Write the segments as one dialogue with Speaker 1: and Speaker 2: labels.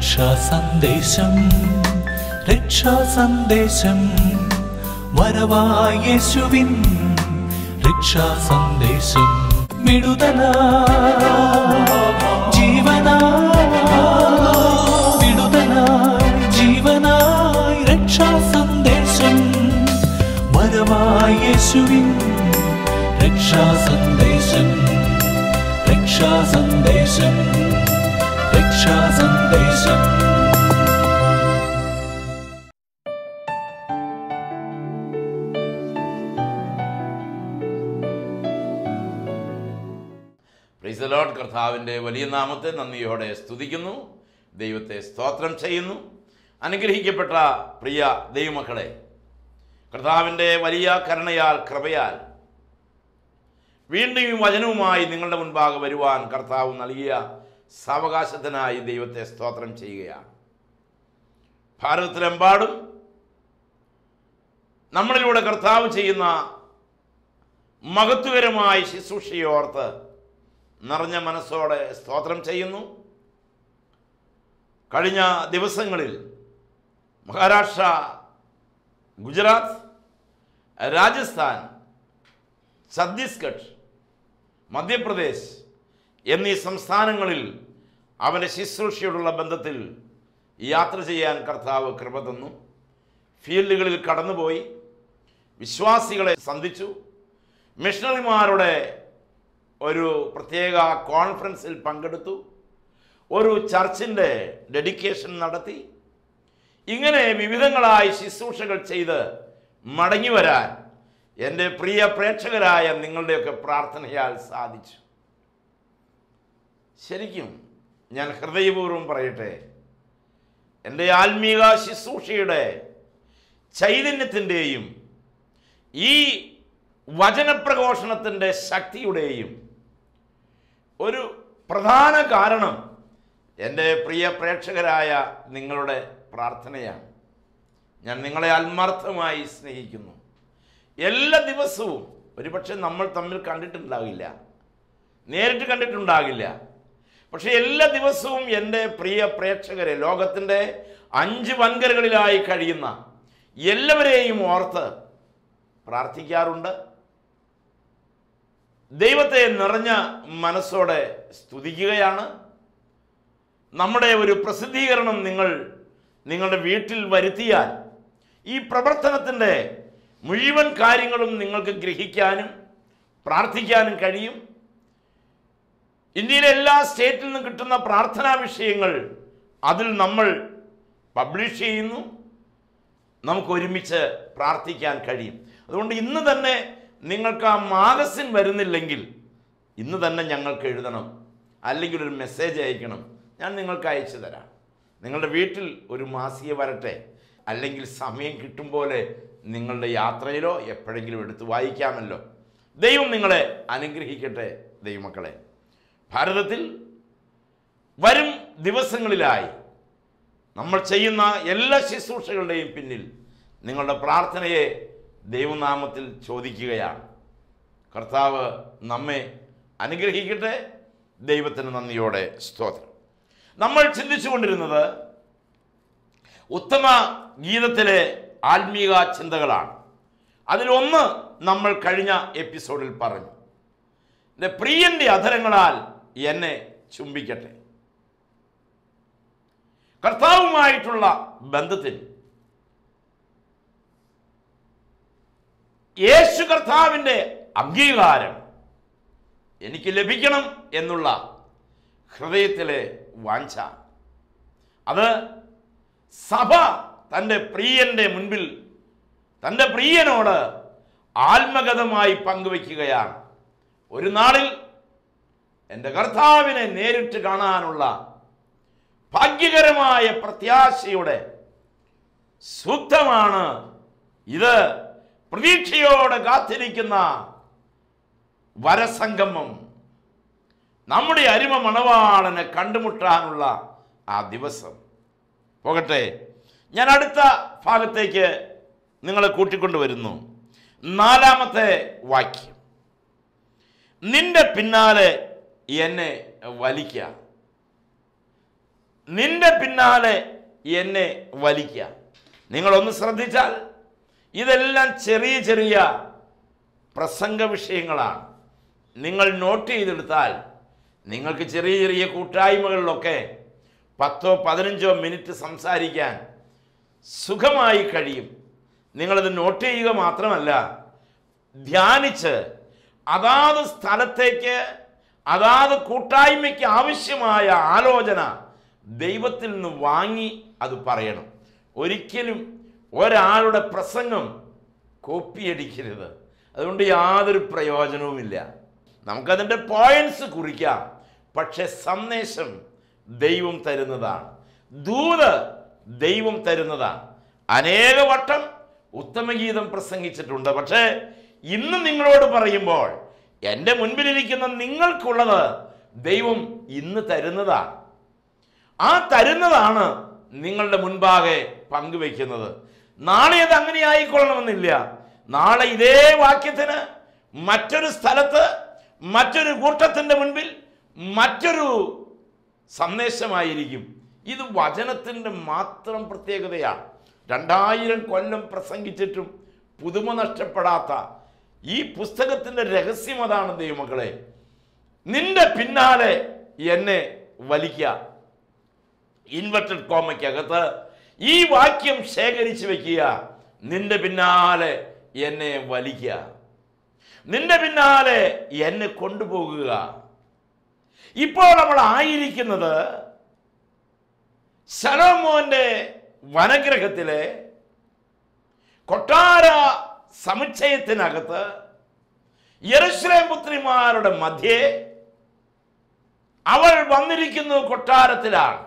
Speaker 1: രക്ഷാ സന്ദേശം രക്ഷാ സന്ദേശം വരവായ യേശുവിൻ രക്ഷാ സന്ദേശം വിടുതല ജീവനായി വിടുതലായി ജീവനായി രക്ഷാ സന്ദേശം വരവായ യേശുവിൻ രക്ഷാ സന്ദേശം രക്ഷാ സന്ദേശം രക്ഷാ സന്ദേശം
Speaker 2: പ്രൈസ് ദി ലോർഡ് കർത്താവിൻ്റെ വലിയ നാമത്തെ നന്ദിയോടെ സ്തുതിക്കുന്നു ദൈവത്തെ സ്തോത്രം ചെയ്യുന്നു അനുഗ്രഹിക്കപ്പെട്ട പ്രിയ ദൈവമക്കളെ കർത്താവിൻ്റെ വലിയ കരുണയാൽ കൃപയാൽ വീണ്ടും ഈ വചനവുമായി നിങ്ങളുടെ മുൻപാകെ വരുവാൻ കർത്താവ് നൽകിയ സാവകാശത്തിനായി ദൈവത്തെ സ്തോത്രം ചെയ്യുകയാണ് ഭാരതത്തിലെമ്പാടും നമ്മളിലൂടെ കർത്താവ് ചെയ്യുന്ന മഹത്വകരമായ ശുശ്രൂഷയോർത്ത് നിറഞ്ഞ മനസ്സോടെ സ്തോത്രം ചെയ്യുന്നു കഴിഞ്ഞ ദിവസങ്ങളിൽ മഹാരാഷ്ട്ര ഗുജറാത്ത് രാജസ്ഥാൻ ഛത്തീസ്ഗഡ് മധ്യപ്രദേശ് എന്നീ സംസ്ഥാനങ്ങളിൽ അവൻ്റെ ശുശ്രൂഷയോടുള്ള ബന്ധത്തിൽ യാത്ര ചെയ്യാൻ കർത്താവ് കൃപ തന്നു ഫീൽഡുകളിൽ കടന്നുപോയി വിശ്വാസികളെ സന്ധിച്ചു മിഷണറിമാരുടെ ഒരു പ്രത്യേക കോൺഫറൻസിൽ പങ്കെടുത്തു ഒരു ചർച്ചിൻ്റെ ഡെഡിക്കേഷൻ നടത്തി ഇങ്ങനെ വിവിധങ്ങളായ ശുശ്രൂഷകൾ ചെയ്ത് മടങ്ങി വരാൻ എൻ്റെ പ്രിയ പ്രേക്ഷകരായ നിങ്ങളുടെയൊക്കെ പ്രാർത്ഥനയാൽ സാധിച്ചു ശരിക്കും ഞാൻ ഹൃദയപൂർവ്വം പറയട്ടെ എൻ്റെ ആത്മീക ശുശ്രൂഷയുടെ ചൈതന്യത്തിൻ്റെയും ഈ വചനപ്രഘോഷണത്തിൻ്റെ ശക്തിയുടെയും ഒരു പ്രധാന കാരണം എൻ്റെ പ്രിയ പ്രേക്ഷകരായ നിങ്ങളുടെ പ്രാർത്ഥനയാണ് ഞാൻ നിങ്ങളെ ആത്മാർത്ഥമായി സ്നേഹിക്കുന്നു എല്ലാ ദിവസവും ഒരുപക്ഷെ നമ്മൾ തമ്മിൽ കണ്ടിട്ടുണ്ടാകില്ല നേരിട്ട് കണ്ടിട്ടുണ്ടാകില്ല പക്ഷെ എല്ലാ ദിവസവും എൻ്റെ പ്രിയ പ്രേക്ഷകരെ ലോകത്തിൻ്റെ അഞ്ച് വൻകരകളിലായി കഴിയുന്ന എല്ലാവരെയും ഓർത്ത് പ്രാർത്ഥിക്കാറുണ്ട് ദൈവത്തെ നിറഞ്ഞ മനസ്സോടെ സ്തുതിക്കുകയാണ് നമ്മുടെ ഒരു പ്രസിദ്ധീകരണം നിങ്ങൾ നിങ്ങളുടെ വീട്ടിൽ വരുത്തിയാൽ ഈ പ്രവർത്തനത്തിൻ്റെ മുഴുവൻ കാര്യങ്ങളും നിങ്ങൾക്ക് ഗ്രഹിക്കാനും പ്രാർത്ഥിക്കാനും കഴിയും ഇന്ത്യയിലെ എല്ലാ സ്റ്റേറ്റിൽ നിന്നും കിട്ടുന്ന പ്രാർത്ഥനാ വിഷയങ്ങൾ അതിൽ നമ്മൾ പബ്ലിഷ് ചെയ്യുന്നു നമുക്ക് ഒരുമിച്ച് പ്രാർത്ഥിക്കാൻ കഴിയും അതുകൊണ്ട് ഇന്ന് തന്നെ നിങ്ങൾക്ക് ആ മാഗസിൻ വരുന്നില്ലെങ്കിൽ ഇന്ന് തന്നെ ഞങ്ങൾക്ക് എഴുതണം അല്ലെങ്കിൽ ഒരു മെസ്സേജ് അയക്കണം ഞാൻ നിങ്ങൾക്ക് അയച്ചു തരാം നിങ്ങളുടെ വീട്ടിൽ ഒരു മാസിക വരട്ടെ അല്ലെങ്കിൽ സമയം കിട്ടും പോലെ നിങ്ങളുടെ യാത്രയിലോ എപ്പോഴെങ്കിലും എടുത്ത് വായിക്കാമല്ലോ ദൈവം നിങ്ങളെ അനുഗ്രഹിക്കട്ടെ ദൈവമക്കളെ ഭാരതത്തിൽ വരും ദിവസങ്ങളിലായി നമ്മൾ ചെയ്യുന്ന എല്ലാ ശുശ്രൂഷകളുടെയും പിന്നിൽ നിങ്ങളുടെ പ്രാർത്ഥനയെ ദൈവനാമത്തിൽ ചോദിക്കുകയാണ് കർത്താവ് നമ്മെ അനുഗ്രഹിക്കട്ടെ ദൈവത്തിന് നന്ദിയോടെ സ്തോത്രം നമ്മൾ ചിന്തിച്ചുകൊണ്ടിരുന്നത് ഉത്തമ ഗീതത്തിലെ ആത്മീക ചിന്തകളാണ് അതിലൊന്ന് നമ്മൾ കഴിഞ്ഞ എപ്പിസോഡിൽ പറഞ്ഞു എൻ്റെ പ്രിയന്റെ അധരങ്ങളാൽ എന്നെ ചുംബിക്കട്ടെ കർത്താവുമായിട്ടുള്ള ബന്ധത്തിൽ യേശു കർത്താവിൻ്റെ അംഗീകാരം എനിക്ക് ലഭിക്കണം എന്നുള്ള ഹൃദയത്തിലെ വാഞ്ച അത് സഭ തൻ്റെ പ്രിയന്റെ മുൻപിൽ തൻ്റെ പ്രിയനോട് ആത്മഗതമായി പങ്കുവയ്ക്കുകയാണ് ഒരു നാളിൽ എൻ്റെ കർത്താവിനെ നേരിട്ട് കാണാനുള്ള ഭാഗ്യകരമായ പ്രത്യാശയുടെ സൂക്തമാണ് ഇത് പ്രതീക്ഷയോടെ കാത്തിരിക്കുന്ന വരസംഗമം നമ്മുടെ അരിമ മണവാളനെ കണ്ടുമുട്ടാനുള്ള ആ ദിവസം പോകട്ടെ ഞാൻ അടുത്ത ഭാഗത്തേക്ക് നിങ്ങളെ കൂട്ടിക്കൊണ്ടുവരുന്നു നാലാമത്തെ വാക്യം നിന്റെ പിന്നാലെ എന്നെ വലിക്ക നിന്റെ പിന്നാലെ എന്നെ വലിക്കുക നിങ്ങളൊന്ന് ശ്രദ്ധിച്ചാൽ ഇതെല്ലാം ചെറിയ ചെറിയ പ്രസംഗ വിഷയങ്ങളാണ് നിങ്ങൾ നോട്ട് ചെയ്തെടുത്താൽ നിങ്ങൾക്ക് ചെറിയ ചെറിയ കൂട്ടായ്മകളിലൊക്കെ പത്തോ പതിനഞ്ചോ മിനിറ്റ് സംസാരിക്കാൻ സുഖമായി കഴിയും നിങ്ങളത് നോട്ട് ചെയ്യുക മാത്രമല്ല ധ്യാനിച്ച് അതാത് സ്ഥലത്തേക്ക് അതാത് കൂട്ടായ്മയ്ക്ക് ആവശ്യമായ ആലോചന ദൈവത്തിൽ നിന്ന് വാങ്ങി അത് പറയണം ഒരിക്കലും ഒരാളുടെ പ്രസംഗം കോപ്പിയടിക്കരുത് അതുകൊണ്ട് യാതൊരു പ്രയോജനവുമില്ല നമുക്കതിൻ്റെ പോയിന്റ്സ് കുറിക്കാം പക്ഷെ സന്ദേശം ദൈവം തരുന്നതാണ് ദൂത് ദൈവം തരുന്നതാണ് അനേക വട്ടം ഉത്തമഗീതം പ്രസംഗിച്ചിട്ടുണ്ട് പക്ഷേ ഇന്ന് നിങ്ങളോട് പറയുമ്പോൾ എൻ്റെ മുൻപിലിരിക്കുന്ന നിങ്ങൾക്കുള്ളത് ദൈവം ഇന്ന് തരുന്നതാണ് ആ തരുന്നതാണ് നിങ്ങളുടെ മുൻപാകെ പങ്കുവെക്കുന്നത് നാളെ അത് അങ്ങനെ ആയിക്കൊള്ളണമെന്നില്ല നാളെ ഇതേ വാക്യത്തിന് മറ്റൊരു സ്ഥലത്ത് മറ്റൊരു കൂട്ടത്തിൻ്റെ മുൻപിൽ മറ്റൊരു സന്ദേശമായിരിക്കും ഇത് വചനത്തിൻ്റെ മാത്രം പ്രത്യേകതയാണ് രണ്ടായിരം കൊല്ലം പ്രസംഗിച്ചിട്ടും പുതുമ നഷ്ടപ്പെടാത്ത ഈ പുസ്തകത്തിൻ്റെ രഹസ്യം അതാണ് ദൈവമക്കളെ നിന്റെ പിന്നാലെ എന്നെ വലിക്കുക ഇൻവെർട്ടഡ് കോമയ്ക്കകത്ത് ഈ വാക്യം ശേഖരിച്ചു വെക്കുക നിന്റെ പിന്നാലെ എന്നെ വലിക്കുക നിന്റെ പിന്നാലെ എന്നെ കൊണ്ടുപോകുക ഇപ്പോൾ നമ്മൾ ആയിരിക്കുന്നത് ശലോമോന്റെ വനഗ്രഹത്തിലെ കൊട്ടാര സമുച്ചയത്തിനകത്ത് യെരുശലേം പുത്രിമാരുടെ മധ്യേ അവൾ വന്നിരിക്കുന്നു കൊട്ടാരത്തിലാണ്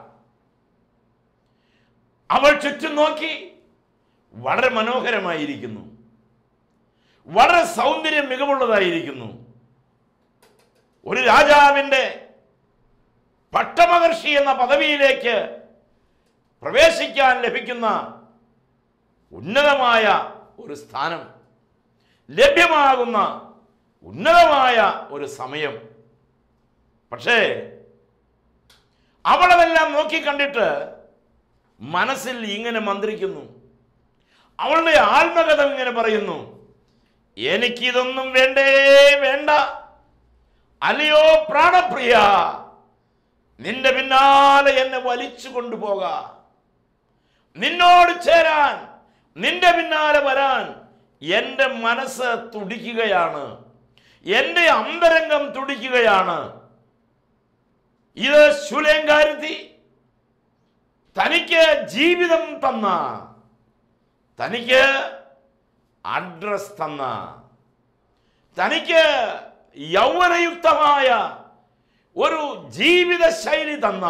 Speaker 2: അവൾ ചുറ്റും നോക്കി വളരെ മനോഹരമായിരിക്കുന്നു വളരെ സൗന്ദര്യം മികവുള്ളതായിരിക്കുന്നു ഒരു രാജാവിൻ്റെ പട്ടമഹർഷി എന്ന പദവിയിലേക്ക് പ്രവേശിക്കാൻ ലഭിക്കുന്ന ഉന്നതമായ ഒരു സ്ഥാനം ലഭ്യമാകുന്ന ഉന്നതമായ ഒരു സമയം പക്ഷേ അവളതെല്ലാം നോക്കിക്കണ്ടിട്ട് മനസ്സിൽ ഇങ്ങനെ മന്ത്രിക്കുന്നു അവളുടെ ആത്മകഥ ഇങ്ങനെ പറയുന്നു എനിക്കിതൊന്നും വേണ്ടേ വേണ്ട അല്ലയോ പ്രാണപ്രിയ നിന്റെ പിന്നാലെ എന്നെ വലിച്ചു കൊണ്ടുപോക നിന്നോട് ചേരാൻ നിന്റെ പിന്നാലെ വരാൻ എൻ്റെ മനസ്സ് തുടിക്കുകയാണ് എൻ്റെ അന്തരംഗം തുടിക്കുകയാണ് ഇത് ശൂലേങ്കാരുത്തി തനിക്ക് ജീവിതം തന്ന തനിക്ക് അഡ്രസ് തന്ന തനിക്ക് യൗവനയുക്തമായ ഒരു ജീവിത ശൈലി തന്ന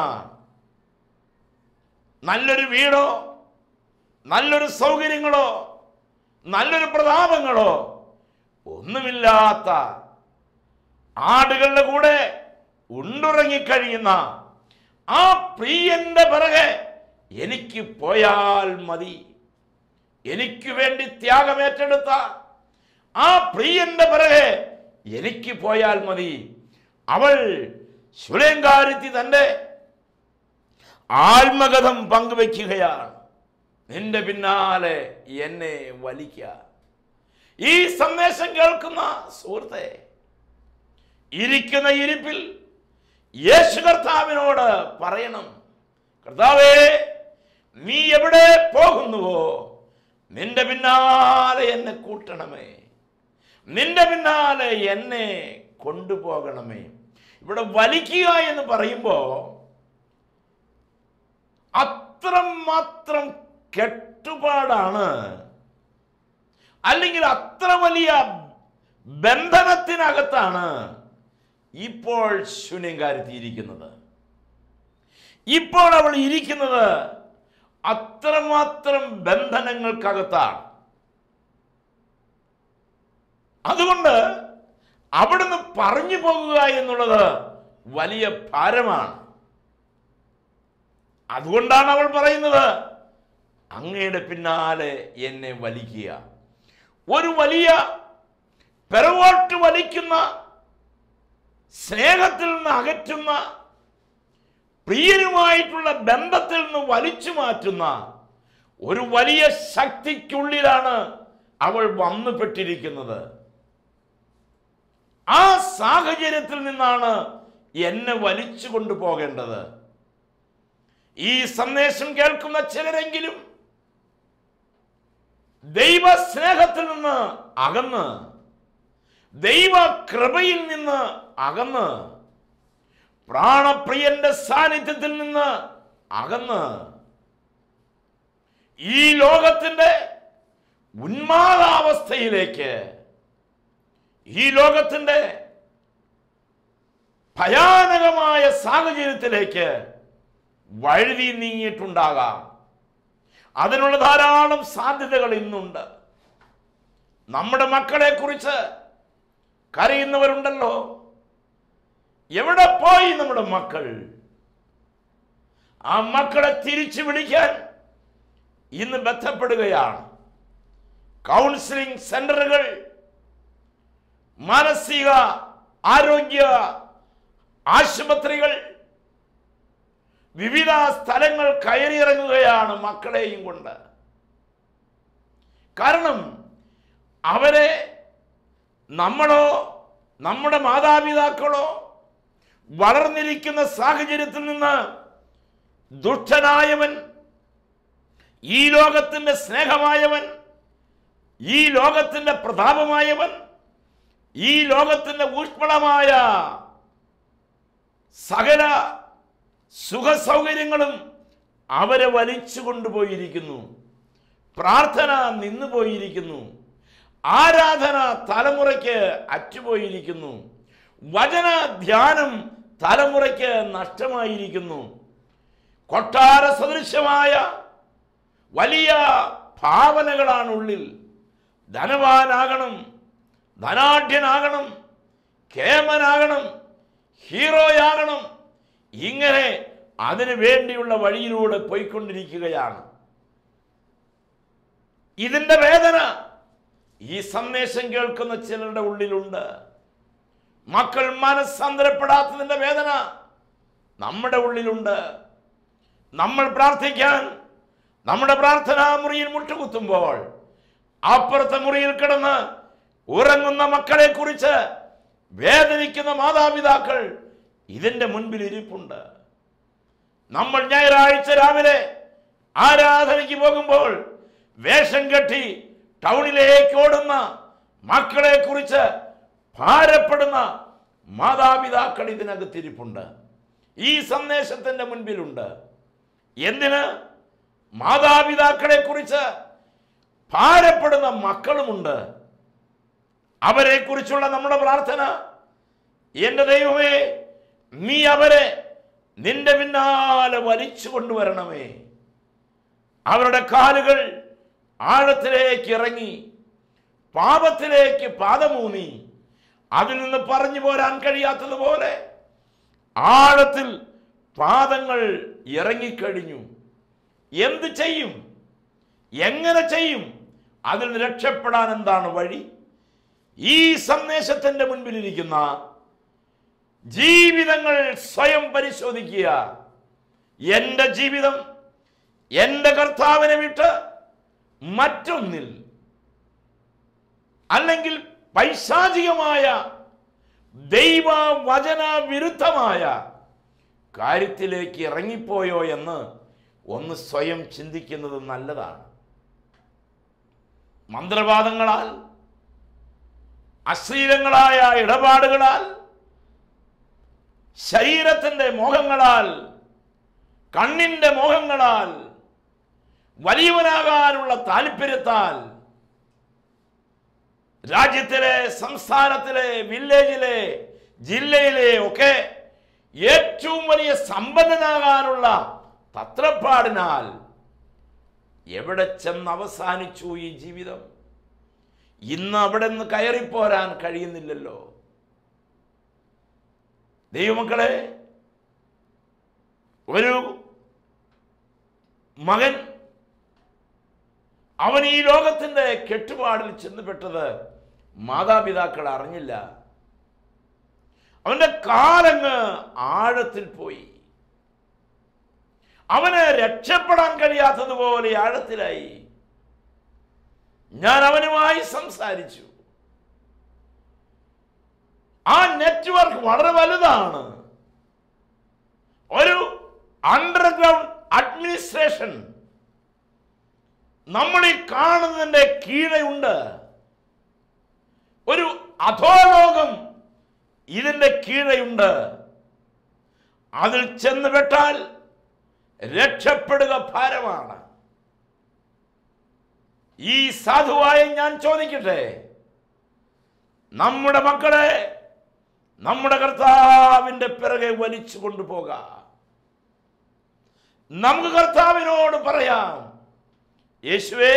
Speaker 2: നല്ലൊരു വീടോ നല്ലൊരു സൗകര്യങ്ങളോ നല്ലൊരു പ്രതാപങ്ങളോ ഒന്നുമില്ലാത്ത ആടുകളുടെ കൂടെ ഉണ്ടുറങ്ങിക്കഴിയുന്ന ആ പ്രിയന്റെ പിറകെ എനിക്ക് പോയാൽ മതി എനിക്ക് വേണ്ടി ത്യാഗമേറ്റെടുത്ത ആ പ്രിയന്റെ പിറകെ എനിക്ക് പോയാൽ മതി അവൾ ശുലേങ്കാരുത്തി തന്റെ ആത്മകഥം പങ്കുവെക്കുകയാണ് നിന്റെ പിന്നാലെ എന്നെ വലിക്ക ഈ സന്ദേശം കേൾക്കുന്ന സുഹൃത്തെ ഇരിക്കുന്ന ഇരിപ്പിൽ യേശു കർത്താവിനോട് പറയണം കർത്താവേ നീ എവിടെ പോകുന്നുവോ നിന്റെ പിന്നാലെ എന്നെ കൂട്ടണമേ നിന്റെ പിന്നാലെ എന്നെ കൊണ്ടുപോകണമേ ഇവിടെ വലിക്കുക എന്ന് പറയുമ്പോൾ അത്രമാത്രം കെട്ടുപാടാണ് അല്ലെങ്കിൽ അത്ര വലിയ ബന്ധനത്തിനകത്താണ് ഇപ്പോൾ ശൂന്യങ്കാരത്തിയിരിക്കുന്നത് ഇപ്പോൾ അവൾ ഇരിക്കുന്നത് അത്രമാത്രം ബന്ധനങ്ങൾക്കകത്താണ് അതുകൊണ്ട് അവിടുന്ന് പറഞ്ഞു പോകുക എന്നുള്ളത് വലിയ ഭാരമാണ് അതുകൊണ്ടാണ് അവൾ പറയുന്നത് അങ്ങയുടെ പിന്നാലെ എന്നെ വലിക്കുക ഒരു വലിയ പിറകോട്ട് വലിക്കുന്ന സ്നേഹത്തിൽ നിന്ന് അകറ്റുന്ന പ്രിയനുമായിട്ടുള്ള ബന്ധത്തിൽ നിന്ന് വലിച്ചു മാറ്റുന്ന ഒരു വലിയ ശക്തിക്കുള്ളിലാണ് അവൾ വന്നുപെട്ടിരിക്കുന്നത് ആ സാഹചര്യത്തിൽ നിന്നാണ് എന്നെ വലിച്ചു കൊണ്ടുപോകേണ്ടത് ഈ സന്ദേശം കേൾക്കുന്ന ചിലരെങ്കിലും ദൈവ സ്നേഹത്തിൽ നിന്ന് അകന്ന് ദൈവ കൃപയിൽ നിന്ന് അകന്ന് പ്രാണപ്രിയന്റെ സാന്നിധ്യത്തിൽ നിന്ന് അകന്ന് ഈ ലോകത്തിന്റെ ഉന്മാദാവസ്ഥയിലേക്ക് ഈ ലോകത്തിന്റെ ഭയാനകമായ സാഹചര്യത്തിലേക്ക് വഴുതി നീങ്ങിയിട്ടുണ്ടാകാം അതിനുള്ള ധാരാളം സാധ്യതകൾ ഇന്നുണ്ട് നമ്മുടെ മക്കളെ കുറിച്ച് കരയുന്നവരുണ്ടല്ലോ എവിടെ പോയി നമ്മുടെ മക്കൾ ആ മക്കളെ തിരിച്ചു വിളിക്കാൻ ഇന്ന് ബന്ധപ്പെടുകയാണ് കൗൺസിലിംഗ് സെന്ററുകൾ മാനസിക ആരോഗ്യ ആശുപത്രികൾ വിവിധ സ്ഥലങ്ങൾ കയറിയിറങ്ങുകയാണ് മക്കളെയും കൊണ്ട് കാരണം അവരെ നമ്മളോ നമ്മുടെ മാതാപിതാക്കളോ വളർന്നിരിക്കുന്ന സാഹചര്യത്തിൽ നിന്ന് ദുഷ്ടനായവൻ ഈ ലോകത്തിന്റെ സ്നേഹമായവൻ ഈ ലോകത്തിന്റെ പ്രതാപമായവൻ ഈ ലോകത്തിന്റെ ഊഷ്മളമായ സകല സുഖസൗകര്യങ്ങളും അവരെ വലിച്ചു കൊണ്ടുപോയിരിക്കുന്നു പ്രാർത്ഥന നിന്നുപോയിരിക്കുന്നു ആരാധന തലമുറയ്ക്ക് അറ്റുപോയിരിക്കുന്നു വചന ധ്യാനം തലമുറയ്ക്ക് നഷ്ടമായിരിക്കുന്നു കൊട്ടാര സദൃശമായ വലിയ ഭാവനകളാണ് ഉള്ളിൽ ധനവാനാകണം ധനാഢ്യനാകണം കേമനാകണം ഹീറോയാകണം ഇങ്ങനെ അതിനു വേണ്ടിയുള്ള വഴിയിലൂടെ പോയിക്കൊണ്ടിരിക്കുകയാണ് ഇതിന്റെ വേദന ഈ സന്ദേശം കേൾക്കുന്ന ചിലരുടെ ഉള്ളിലുണ്ട് മക്കൾ മനസ്സാന്തരപ്പെടാത്തതിന്റെ വേദന നമ്മുടെ ഉള്ളിലുണ്ട് നമ്മൾ പ്രാർത്ഥിക്കാൻ നമ്മുടെ പ്രാർത്ഥനാ മുറിയിൽ മുട്ടുകുത്തുമ്പോൾ അപ്പുറത്തെ മുറിയിൽ കിടന്ന് ഉറങ്ങുന്ന മക്കളെ കുറിച്ച് വേദനിക്കുന്ന മാതാപിതാക്കൾ ഇതിന്റെ മുൻപിൽ ഇരിപ്പുണ്ട് നമ്മൾ ഞായറാഴ്ച രാവിലെ ആരാധനയ്ക്ക് പോകുമ്പോൾ വേഷം കെട്ടി ടൗണിലേക്ക് ഓടുന്ന മക്കളെ കുറിച്ച് ഭാരപ്പെടുന്ന മാതാപിതാക്കൾ ഇതിനകത്തിരിപ്പുണ്ട് ഈ സന്ദേശത്തിന്റെ മുൻപിലുണ്ട് എന്തിന് മാതാപിതാക്കളെ കുറിച്ച് ഭാരപ്പെടുന്ന മക്കളുമുണ്ട് അവരെ കുറിച്ചുള്ള നമ്മുടെ പ്രാർത്ഥന എന്റെ ദൈവമേ നീ അവരെ നിന്റെ പിന്നാലെ വലിച്ചു കൊണ്ടുവരണമേ അവരുടെ കാലുകൾ ആഴത്തിലേക്ക് ഇറങ്ങി പാപത്തിലേക്ക് പാദമൂന്നി അതിൽ നിന്ന് പറഞ്ഞു പോരാൻ കഴിയാത്തതുപോലെ ആഴത്തിൽ പാദങ്ങൾ ഇറങ്ങിക്കഴിഞ്ഞു എന്ത് ചെയ്യും എങ്ങനെ ചെയ്യും അതിൽ നിന്ന് രക്ഷപ്പെടാൻ എന്താണ് വഴി ഈ സന്ദേശത്തിന്റെ മുൻപിലിരിക്കുന്ന ജീവിതങ്ങൾ സ്വയം പരിശോധിക്കുക എൻ്റെ ജീവിതം എൻ്റെ കർത്താവിനെ വിട്ട് മറ്റൊന്നിൽ അല്ലെങ്കിൽ പൈശാചികമായ ദൈവവചന വിരുദ്ധമായ കാര്യത്തിലേക്ക് ഇറങ്ങിപ്പോയോ എന്ന് ഒന്ന് സ്വയം ചിന്തിക്കുന്നത് നല്ലതാണ് മന്ത്രവാദങ്ങളാൽ അശ്ലീലങ്ങളായ ഇടപാടുകളാൽ ശരീരത്തിന്റെ മോഹങ്ങളാൽ കണ്ണിന്റെ മോഹങ്ങളാൽ വലിയവനാകാനുള്ള താല്പര്യത്താൽ രാജ്യത്തിലെ സംസ്ഥാനത്തിലെ വില്ലേജിലെ ജില്ലയിലെ ഒക്കെ ഏറ്റവും വലിയ സമ്പന്നനാകാനുള്ള തത്രപ്പാടിനാൽ എവിടെ ചെന്ന് അവസാനിച്ചു ഈ ജീവിതം ഇന്ന് അവിടെ നിന്ന് കയറിപ്പോരാൻ കഴിയുന്നില്ലല്ലോ ദൈവമക്കളെ ഒരു മകൻ അവൻ ഈ ലോകത്തിന്റെ കെട്ടുപാടിൽ ചെന്നുപെട്ടത് മാതാപിതാക്കൾ അറിഞ്ഞില്ല അവന്റെ കാലങ്ങ് ആഴത്തിൽ പോയി അവന് രക്ഷപ്പെടാൻ കഴിയാത്തതുപോലെ ആഴത്തിലായി ഞാൻ അവനുമായി സംസാരിച്ചു ആ നെറ്റ്വർക്ക് വളരെ വലുതാണ് ഒരു അണ്ടർഗ്രൗണ്ട് അഡ്മിനിസ്ട്രേഷൻ നമ്മൾ ഈ കാണുന്നതിന്റെ കീഴെയുണ്ട് ഒരു അധോലോകം ഇതിന്റെ കീഴെയുണ്ട് അതിൽ ചെന്ന് പെട്ടാൽ രക്ഷപ്പെടുക ഭാരമാണ് ഈ സാധുവായ ഞാൻ ചോദിക്കട്ടെ നമ്മുടെ മക്കളെ നമ്മുടെ കർത്താവിന്റെ പിറകെ വലിച്ചു കൊണ്ടുപോകാം നമുക്ക് കർത്താവിനോട് പറയാം യേശുവേ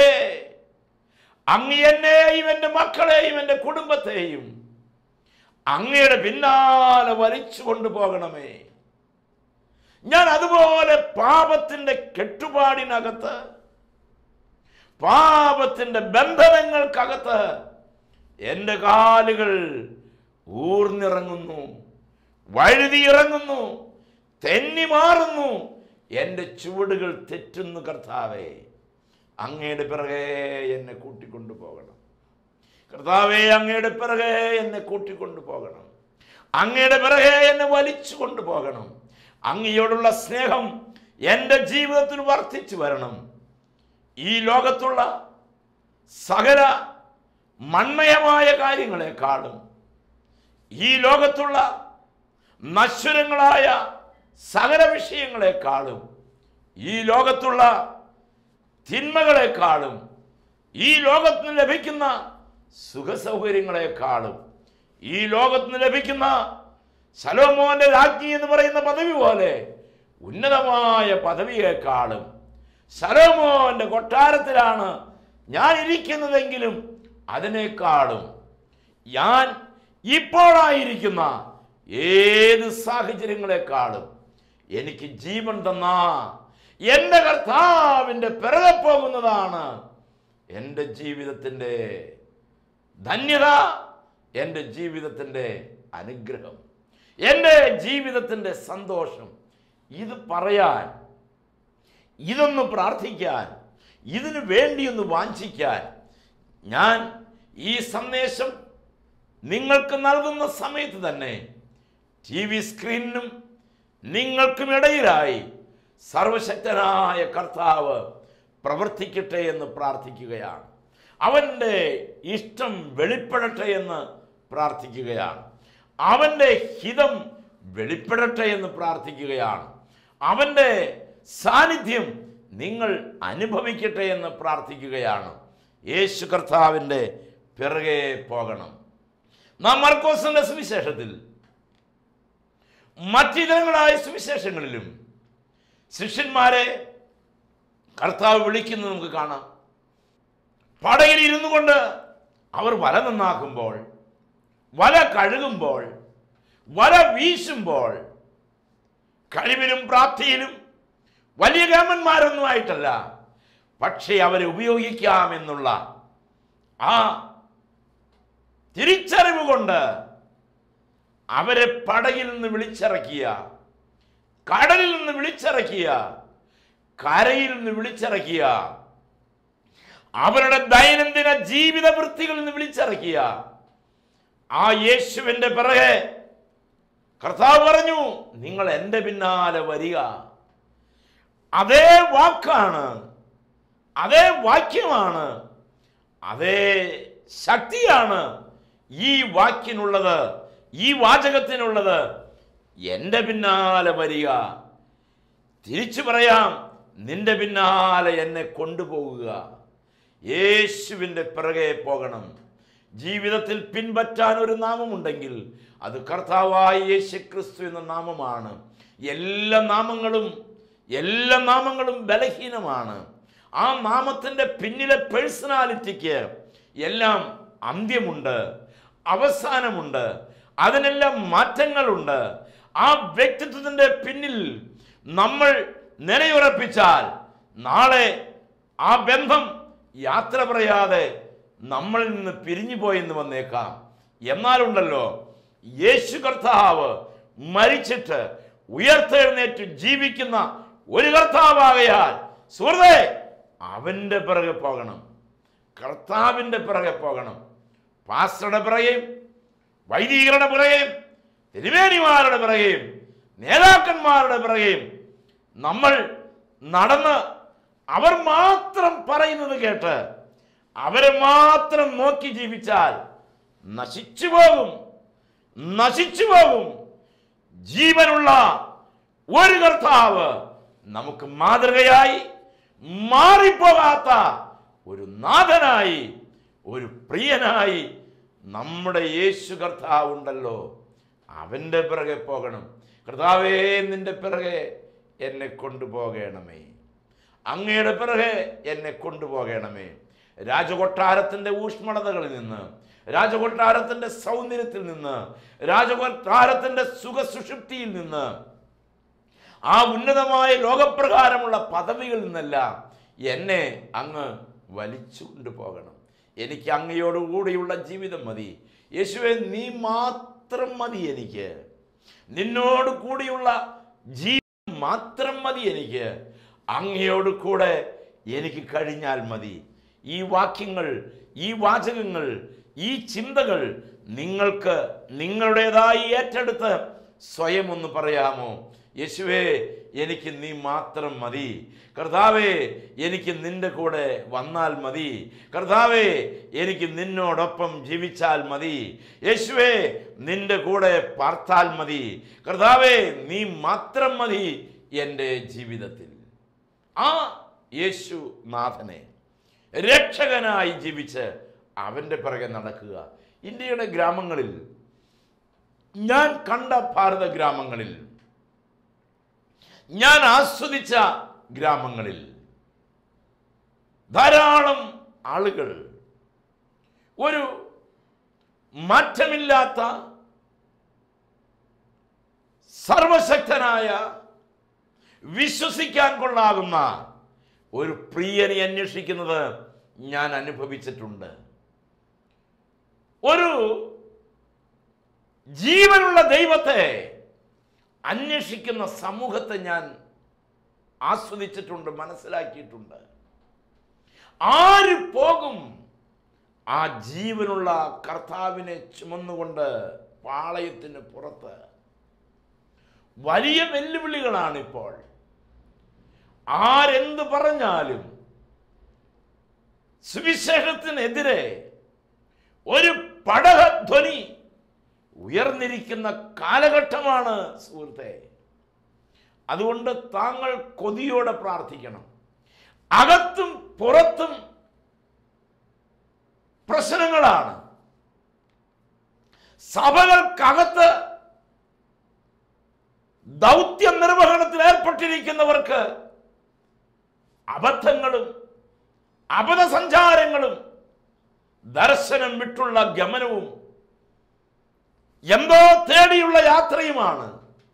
Speaker 2: അങ്ങ് എന്നെയും എൻ്റെ മക്കളെയും എൻ്റെ കുടുംബത്തെയും അങ്ങയുടെ പിന്നാലെ വലിച്ചു കൊണ്ടുപോകണമേ ഞാൻ അതുപോലെ പാപത്തിന്റെ കെട്ടുപാടിനകത്ത് പാപത്തിന്റെ ബന്ധനങ്ങൾക്കകത്ത് എൻ്റെ കാലുകൾ ഊർന്നിറങ്ങുന്നു വഴുതി ഇറങ്ങുന്നു തെന്നി മാറുന്നു എൻ്റെ ചുവടുകൾ തെറ്റുന്നു കർത്താവേ അങ്ങയുടെ പിറകെ എന്നെ കൂട്ടിക്കൊണ്ടു പോകണം കർത്താവേ അങ്ങയുടെ പിറകെ എന്നെ കൂട്ടിക്കൊണ്ടു പോകണം അങ്ങയുടെ പിറകെ എന്നെ വലിച്ചു കൊണ്ടുപോകണം അങ്ങയോടുള്ള സ്നേഹം എൻ്റെ ജീവിതത്തിൽ വർദ്ധിച്ചു വരണം ഈ ലോകത്തുള്ള സകല മൺമയമായ കാര്യങ്ങളെക്കാളും ഈ ലോകത്തുള്ള നശ്വരങ്ങളായ സകല വിഷയങ്ങളെക്കാളും ഈ ലോകത്തുള്ള തിന്മകളെക്കാളും ഈ ലോകത്തിന് ലഭിക്കുന്ന സുഖസൗകര്യങ്ങളെക്കാളും ഈ ലോകത്തിന് ലഭിക്കുന്ന ശലോമോന്റെ രാജ്ഞി എന്ന് പറയുന്ന പദവി പോലെ ഉന്നതമായ പദവിയേക്കാളും ശലോമോന്റെ കൊട്ടാരത്തിലാണ് ഞാൻ ഇരിക്കുന്നതെങ്കിലും അതിനേക്കാളും ഞാൻ ഇപ്പോഴായിരിക്കുന്ന ഏത് സാഹചര്യങ്ങളെക്കാളും എനിക്ക് ജീവൻ തന്ന എൻ്റെ കർത്താവിൻ്റെ പിറകെ പോകുന്നതാണ് എൻ്റെ ജീവിതത്തിൻ്റെ ധന്യത എൻ്റെ ജീവിതത്തിൻ്റെ അനുഗ്രഹം എൻ്റെ ജീവിതത്തിൻ്റെ സന്തോഷം ഇത് പറയാൻ ഇതൊന്ന് പ്രാർത്ഥിക്കാൻ ഇതിനു വേണ്ടിയൊന്ന് വാഞ്ചിക്കാൻ ഞാൻ ഈ സന്ദേശം നിങ്ങൾക്ക് നൽകുന്ന സമയത്ത് തന്നെ ടി വി സ്ക്രീനിനും നിങ്ങൾക്കും ഇടയിലായി സർവശക്തനായ കർത്താവ് പ്രവർത്തിക്കട്ടെ എന്ന് പ്രാർത്ഥിക്കുകയാണ് അവൻ്റെ ഇഷ്ടം വെളിപ്പെടട്ടെ എന്ന് പ്രാർത്ഥിക്കുകയാണ് അവൻ്റെ ഹിതം വെളിപ്പെടട്ടെ എന്ന് പ്രാർത്ഥിക്കുകയാണ് അവൻ്റെ സാന്നിധ്യം നിങ്ങൾ അനുഭവിക്കട്ടെ എന്ന് പ്രാർത്ഥിക്കുകയാണ് യേശു കർത്താവിൻ്റെ പിറകെ പോകണം നാം മർക്കോസിന്റെ സുവിശേഷത്തിൽ മറ്റിതരങ്ങളായ സുവിശേഷങ്ങളിലും ശിഷ്യന്മാരെ കർത്താവ് വിളിക്കുന്നത് നമുക്ക് കാണാം പടയിൽ ഇരുന്നു കൊണ്ട് അവർ വല നന്നാക്കുമ്പോൾ വല കഴുകുമ്പോൾ വല വീശുമ്പോൾ കഴിവിലും പ്രാപ്തിയിലും വലിയ ഗാമന്മാരൊന്നും ആയിട്ടല്ല പക്ഷേ അവരെ ഉപയോഗിക്കാമെന്നുള്ള ആ തിരിച്ചറിവ് കൊണ്ട് അവരെ പടകിൽ നിന്ന് വിളിച്ചിറക്കിയ കടലിൽ നിന്ന് വിളിച്ചിറക്കിയ കരയിൽ നിന്ന് വിളിച്ചിറക്കിയ അവരുടെ ദൈനംദിന ജീവിത വൃത്തികളിൽ നിന്ന് വിളിച്ചിറക്കിയ ആ യേശുവിന്റെ പിറകെ കർത്താവ് പറഞ്ഞു നിങ്ങൾ എൻ്റെ പിന്നാലെ വരിക അതേ വാക്കാണ് അതേ വാക്യമാണ് അതേ ശക്തിയാണ് ഈ വാക്കിനുള്ളത് ഈ വാചകത്തിനുള്ളത് എൻ്റെ പിന്നാലെ വരിക തിരിച്ചു പറയാം നിന്റെ പിന്നാലെ എന്നെ കൊണ്ടുപോകുക യേശുവിൻ്റെ പിറകെ പോകണം ജീവിതത്തിൽ പിൻപറ്റാൻ ഒരു നാമമുണ്ടെങ്കിൽ അത് കർത്താവായ യേശു ക്രിസ്തു എന്ന നാമമാണ് എല്ലാ നാമങ്ങളും എല്ലാ നാമങ്ങളും ബലഹീനമാണ് ആ നാമത്തിൻ്റെ പിന്നിലെ പേഴ്സണാലിറ്റിക്ക് എല്ലാം അന്ത്യമുണ്ട് അവസാനമുണ്ട് അതിനെല്ലാം മാറ്റങ്ങളുണ്ട് ആ വ്യക്തിത്വത്തിൻ്റെ പിന്നിൽ നമ്മൾ നിലയുറപ്പിച്ചാൽ നാളെ ആ ബന്ധം യാത്ര പറയാതെ നമ്മളിൽ നിന്ന് പിരിഞ്ഞു പോയെന്ന് വന്നേക്കാം എന്നാലുണ്ടല്ലോ യേശു കർത്താവ് മരിച്ചിട്ട് ഉയർത്തെഴുന്നേറ്റ് ജീവിക്കുന്ന ഒരു കർത്താവാകയാൽ സുഹൃത്തെ അവന്റെ പിറകെ പോകണം കർത്താവിന്റെ പിറകെ പോകണം പാസ്റ്ററുടെ പിറകെയും വൈദികരുടെ പിറകെയും തിരുമേനിമാരുടെ പിറകെയും നേതാക്കന്മാരുടെ പിറകെയും നമ്മൾ നടന്ന് അവർ മാത്രം പറയുന്നത് കേട്ട് അവരെ മാത്രം നോക്കി ജീവിച്ചാൽ നശിച്ചു പോകും നശിച്ചു പോകും ജീവനുള്ള ഒരു കർത്താവ് നമുക്ക് മാതൃകയായി മാറിപ്പോകാത്ത ഒരു നാഥനായി ഒരു പ്രിയനായി നമ്മുടെ യേശു കർത്താവ് ഉണ്ടല്ലോ അവൻ്റെ പിറകെ പോകണം കർത്താവേ നിന്റെ പിറകെ എന്നെ കൊണ്ടുപോകണമേ അങ്ങയുടെ പിറകെ എന്നെ കൊണ്ടുപോകണമേ രാജകൊട്ടാരത്തിൻ്റെ ഊഷ്മളതകളിൽ നിന്ന് രാജകൊട്ടാരത്തിൻ്റെ സൗന്ദര്യത്തിൽ നിന്ന് രാജകൊട്ടാരത്തിൻ്റെ സുഖസുഷുപ്തിയിൽ നിന്ന് ആ ഉന്നതമായ ലോകപ്രകാരമുള്ള പദവികളിൽ നിന്നെല്ലാം എന്നെ അങ്ങ് വലിച്ചു കൊണ്ടുപോകണം എനിക്ക് അങ്ങയോട് കൂടിയുള്ള ജീവിതം മതി യേശുവെ നീ മാത്രം മതി എനിക്ക് നിന്നോട് കൂടിയുള്ള ജീവിതം മാത്രം മതി എനിക്ക് അങ്ങയോട് കൂടെ എനിക്ക് കഴിഞ്ഞാൽ മതി ഈ വാക്യങ്ങൾ ഈ വാചകങ്ങൾ ഈ ചിന്തകൾ നിങ്ങൾക്ക് നിങ്ങളുടേതായി ഏറ്റെടുത്ത് സ്വയം ഒന്ന് പറയാമോ യേശുവേ എനിക്ക് നീ മാത്രം മതി കർത്താവേ എനിക്ക് നിന്റെ കൂടെ വന്നാൽ മതി കർത്താവേ എനിക്ക് നിന്നോടൊപ്പം ജീവിച്ചാൽ മതി യേശുവേ നിന്റെ കൂടെ പാർത്താൽ മതി കർത്താവേ നീ മാത്രം മതി എൻ്റെ ജീവിതത്തിൽ ആ യേശു നാഥനെ രക്ഷകനായി ജീവിച്ച് അവൻ്റെ പിറകെ നടക്കുക ഇന്ത്യയുടെ ഗ്രാമങ്ങളിൽ ഞാൻ കണ്ട ഭാരത ഗ്രാമങ്ങളിൽ ഞാൻ ആസ്വദിച്ച ഗ്രാമങ്ങളിൽ ധാരാളം ആളുകൾ ഒരു മാറ്റമില്ലാത്ത സർവശക്തനായ വിശ്വസിക്കാൻ കൊള്ളാകുന്ന ഒരു പ്രിയനെ അന്വേഷിക്കുന്നത് ഞാൻ അനുഭവിച്ചിട്ടുണ്ട് ഒരു ജീവനുള്ള ദൈവത്തെ അന്വേഷിക്കുന്ന സമൂഹത്തെ ഞാൻ ആസ്വദിച്ചിട്ടുണ്ട് മനസ്സിലാക്കിയിട്ടുണ്ട് ആര് പോകും ആ ജീവനുള്ള കർത്താവിനെ ചുമന്നുകൊണ്ട് പാളയത്തിന് പുറത്ത് വലിയ വെല്ലുവിളികളാണ് ഇപ്പോൾ ആരെന്ത് പറഞ്ഞാലും സുവിശേഷത്തിനെതിരെ ഒരു പടകധ്വനി ഉയർന്നിരിക്കുന്ന കാലഘട്ടമാണ് സുഹൃത്തെ അതുകൊണ്ട് താങ്കൾ കൊതിയോടെ പ്രാർത്ഥിക്കണം അകത്തും പുറത്തും പ്രശ്നങ്ങളാണ് സഭകൾക്കകത്ത് ദൗത്യ നിർവഹണത്തിൽ ഏർപ്പെട്ടിരിക്കുന്നവർക്ക് അബദ്ധങ്ങളും അബദ്ധസഞ്ചാരങ്ങളും ദർശനം വിട്ടുള്ള ഗമനവും എന്തോ തേടിയുള്ള യാത്രയുമാണ്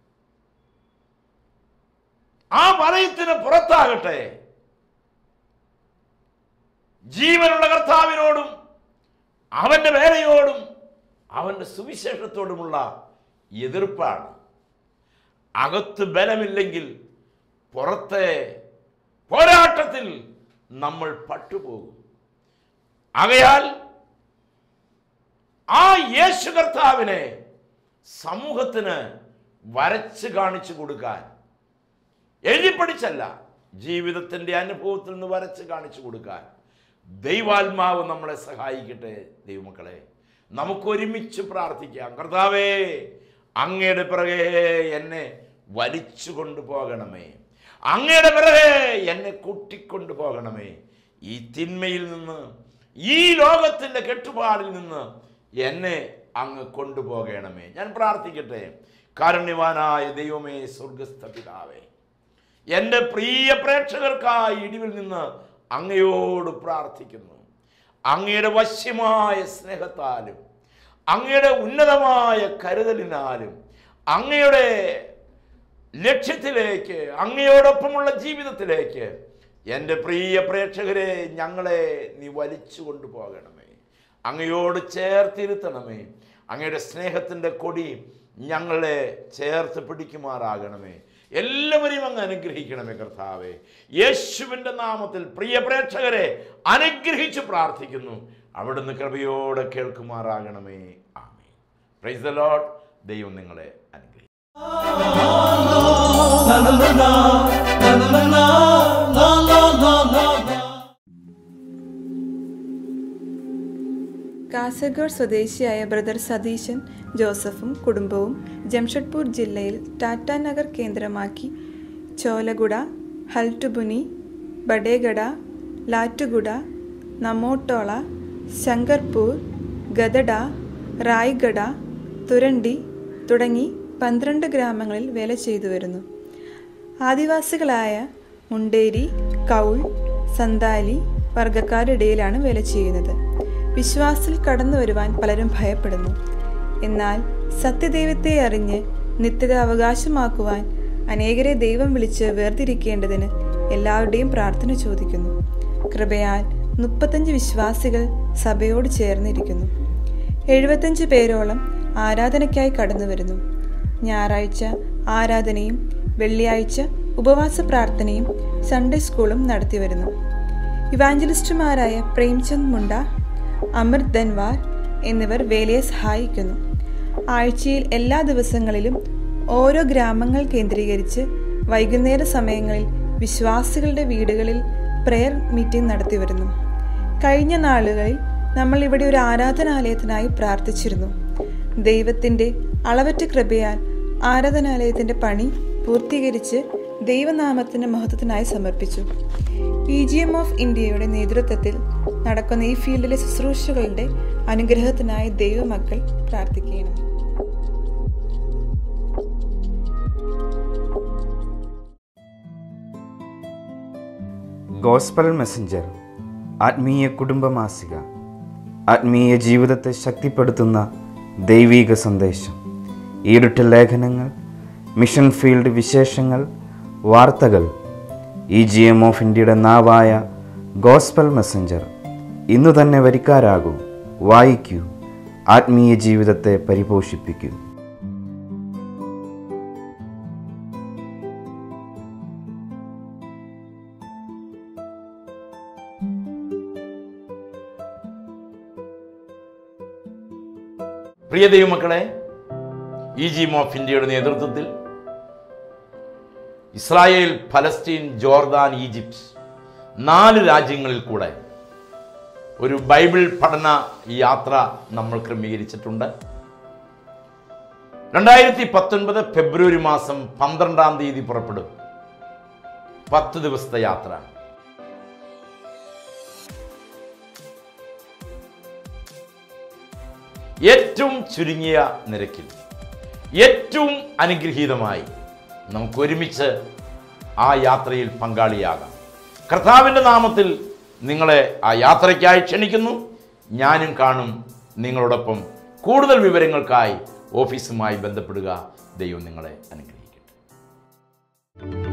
Speaker 2: ആ വലയത്തിന് പുറത്താകട്ടെ ജീവനുള്ള കർത്താവിനോടും അവന്റെ വേലയോടും അവന്റെ സുവിശേഷത്തോടുമുള്ള എതിർപ്പാണ് അകത്ത് ബലമില്ലെങ്കിൽ പുറത്തെ പോരാട്ടത്തിൽ നമ്മൾ പട്ടുപോകും ആകയാൽ ആ യേശു കർത്താവിനെ സമൂഹത്തിന് വരച്ച് കാണിച്ചു കൊടുക്കാൻ എഴുതി പഠിച്ചല്ല ജീവിതത്തിൻ്റെ അനുഭവത്തിൽ നിന്ന് വരച്ച് കാണിച്ചു കൊടുക്കാൻ ദൈവാത്മാവ് നമ്മളെ സഹായിക്കട്ടെ ദൈവമക്കളെ നമുക്ക് ഒരുമിച്ച് പ്രാർത്ഥിക്കാം കർത്താവേ അങ്ങയുടെ പിറകെ എന്നെ വലിച്ചു കൊണ്ടുപോകണമേ അങ്ങയുടെ പിറകെ എന്നെ കൂട്ടിക്കൊണ്ടു പോകണമേ ഈ തിന്മയിൽ നിന്ന് ഈ ലോകത്തിൻ്റെ കെട്ടുപാടിൽ നിന്ന് എന്നെ അങ്ങ് കൊണ്ടുപോകണമേ ഞാൻ പ്രാർത്ഥിക്കട്ടെ കാരുണ്യവാനായ ദൈവമേ സ്വർഗസ്ഥ പിതാവേ എൻ്റെ പ്രിയ പ്രേക്ഷകർക്കായി ഇടിവിൽ നിന്ന് അങ്ങയോട് പ്രാർത്ഥിക്കുന്നു അങ്ങയുടെ വശ്യമായ സ്നേഹത്താലും അങ്ങയുടെ ഉന്നതമായ കരുതലിനാലും അങ്ങയുടെ ലക്ഷ്യത്തിലേക്ക് അങ്ങയോടൊപ്പമുള്ള ജീവിതത്തിലേക്ക് എൻ്റെ പ്രിയ പ്രേക്ഷകരെ ഞങ്ങളെ നീ വലിച്ചു കൊണ്ടുപോകണമേ അങ്ങയോട് ചേർത്തിരുത്തണമേ അങ്ങയുടെ സ്നേഹത്തിൻ്റെ കൊടി ഞങ്ങളെ ചേർത്ത് പിടിക്കുമാറാകണമേ എല്ലാവരെയും അങ്ങ് അനുഗ്രഹിക്കണമേ കർത്താവേ യേശുവിൻ്റെ നാമത്തിൽ പ്രിയ പ്രേക്ഷകരെ അനുഗ്രഹിച്ച് പ്രാർത്ഥിക്കുന്നു അവിടുന്ന് കൃപയോടെ കേൾക്കുമാറാകണമേ ആമേ പ്രൈസ് ദ ലോഡ് ദൈവം നിങ്ങളെ അനുഗ്രഹിക്കും
Speaker 3: കാസർഗോഡ് സ്വദേശിയായ ബ്രദർ സതീശൻ ജോസഫും കുടുംബവും ജംഷഡ്പൂർ ജില്ലയിൽ ടാറ്റ നഗർ കേന്ദ്രമാക്കി ചോലഗുഡ ഹൽട്ടുബുനി ബഡേഗഡ ലാറ്റുഗുഡ നമോട്ടോള ശങ്കർപൂർ ഗദഡ റായ്ഗഡ തുരണ്ടി തുടങ്ങി പന്ത്രണ്ട് ഗ്രാമങ്ങളിൽ വേല ചെയ്തു വരുന്നു ആദിവാസികളായ മുണ്ടേരി കൗൾ സന്താലി വർഗക്കാരുടെ വേല ചെയ്യുന്നത് വിശ്വാസത്തിൽ കടന്നു വരുവാൻ പലരും ഭയപ്പെടുന്നു എന്നാൽ സത്യദൈവത്തെ അറിഞ്ഞ് നിത്യത അവകാശമാക്കുവാൻ അനേകരെ ദൈവം വിളിച്ച് വേർതിരിക്കേണ്ടതിന് എല്ലാവരുടെയും പ്രാർത്ഥന ചോദിക്കുന്നു കൃപയാൽ മുപ്പത്തഞ്ച് വിശ്വാസികൾ സഭയോട് ചേർന്നിരിക്കുന്നു എഴുപത്തഞ്ച് പേരോളം ആരാധനയ്ക്കായി കടന്നു വരുന്നു ഞായറാഴ്ച ആരാധനയും വെള്ളിയാഴ്ച ഉപവാസ പ്രാർത്ഥനയും സൺഡേ സ്കൂളും നടത്തിവരുന്നു ഇവാഞ്ചലിസ്റ്റുമാരായ പ്രേംചന്ദ് മുണ്ട അമൃത് ധൻവാർ എന്നിവർ വേലയെ സഹായിക്കുന്നു ആഴ്ചയിൽ എല്ലാ ദിവസങ്ങളിലും ഓരോ ഗ്രാമങ്ങൾ കേന്ദ്രീകരിച്ച് വൈകുന്നേര സമയങ്ങളിൽ വിശ്വാസികളുടെ വീടുകളിൽ പ്രെയർ മീറ്റിംഗ് നടത്തിവരുന്നു കഴിഞ്ഞ നാളുകളിൽ നമ്മൾ ഇവിടെ ഒരു ആരാധനാലയത്തിനായി പ്രാർത്ഥിച്ചിരുന്നു ദൈവത്തിൻ്റെ അളവറ്റ കൃപയാൽ ആരാധനാലയത്തിൻ്റെ പണി പൂർത്തീകരിച്ച് ദൈവനാമത്തിൻ്റെ മഹത്വത്തിനായി സമർപ്പിച്ചു പി ജി എം ഓഫ് ഇന്ത്യയുടെ നേതൃത്വത്തിൽ നടക്കുന്ന ഈ ഫീൽഡിലെ ശുശ്രൂഷകളുടെ അനുഗ്രഹത്തിനായി ദൈവമക്കൾ പ്രാർത്ഥിക്കണം
Speaker 4: ഗോസ്പൽ മെസ്സഞ്ചർ ആത്മീയ കുടുംബമാസിക ആത്മീയ ജീവിതത്തെ ശക്തിപ്പെടുത്തുന്ന ദൈവീക സന്ദേശം ഈടുറ്റ ലേഖനങ്ങൾ മിഷൻ ഫീൽഡ് വിശേഷങ്ങൾ വാർത്തകൾ ഇ ജി എം ഓഫ് ഇന്ത്യയുടെ നാവായ ഗോസ്പൽ മെസ്സഞ്ചർ ഇന്നു തന്നെ വരിക്കാരാകൂ വായിക്കൂ ആത്മീയ ജീവിതത്തെ പരിപോഷിപ്പിക്കൂ
Speaker 2: പ്രിയ ദൈവമക്കളെ ഇ ജി ഓഫ് ഇന്ത്യയുടെ നേതൃത്വത്തിൽ ഇസ്രായേൽ ഫലസ്തീൻ ജോർദാൻ ഈജിപ്റ്റ് നാല് രാജ്യങ്ങളിൽ കൂടെ ഒരു ബൈബിൾ പഠന യാത്ര നമ്മൾ ക്രമീകരിച്ചിട്ടുണ്ട് രണ്ടായിരത്തി പത്തൊൻപത് ഫെബ്രുവരി മാസം പന്ത്രണ്ടാം തീയതി പുറപ്പെടും പത്ത് ദിവസത്തെ യാത്ര ഏറ്റവും ചുരുങ്ങിയ നിരക്കിൽ ഏറ്റവും അനുഗ്രഹീതമായി നമുക്ക് ഒരുമിച്ച് ആ യാത്രയിൽ പങ്കാളിയാകാം കർത്താവിൻ്റെ നാമത്തിൽ നിങ്ങളെ ആ യാത്രയ്ക്കായി ക്ഷണിക്കുന്നു ഞാനും കാണും നിങ്ങളോടൊപ്പം കൂടുതൽ വിവരങ്ങൾക്കായി ഓഫീസുമായി ബന്ധപ്പെടുക ദൈവം നിങ്ങളെ അനുഗ്രഹിക്കട്ടെ